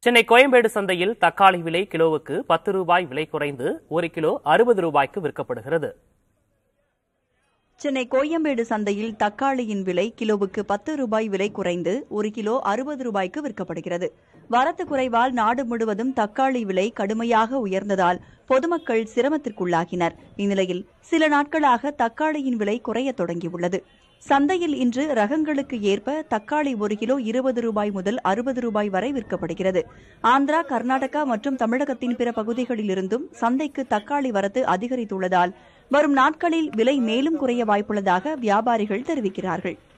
சென்னை கோயம்பேடு சந்தையில் தக்காளி விலை கிலோவுக்கு பத்து ரூபாய் விலை குறைந்து ஒரு கிலோ அறுபது ரூபாய்க்கு விற்கப்படுகிறது சென்னை கோயம்பேடு சந்தையில் தக்காளியின் விலை கிலோவுக்கு பத்து ரூபாய் விலை குறைந்து ஒரு கிலோ அறுபது ரூபாய்க்கு விற்கப்படுகிறது வரத்து குறைவால் நாடு முழுவதும் தக்காளி விலை கடுமையாக உயர்ந்ததால் பொதுமக்கள் சிரமத்திற்குள்ளாகினர் இந்நிலையில் சில நாட்களாக தக்காளியின் விலை குறையத் தொடங்கியுள்ளது சந்தையில் இன்று ரகங்களுக்கு ஏற்ப தக்காளி ஒரு கிலோ இருபது ரூபாய் முதல் அறுபது ரூபாய் வரை விற்கப்படுகிறது ஆந்திரா கர்நாடகா மற்றும் தமிழகத்தின் பிற பகுதிகளிலிருந்தும் சந்தைக்கு தக்காளி வரத்து அதிகரித்துள்ளதால் வரும் நாட்களில் விலை மேலும் குறைய வாய்ப்புள்ளதாக வியாபாரிகள் தெரிவிக்கிறார்கள்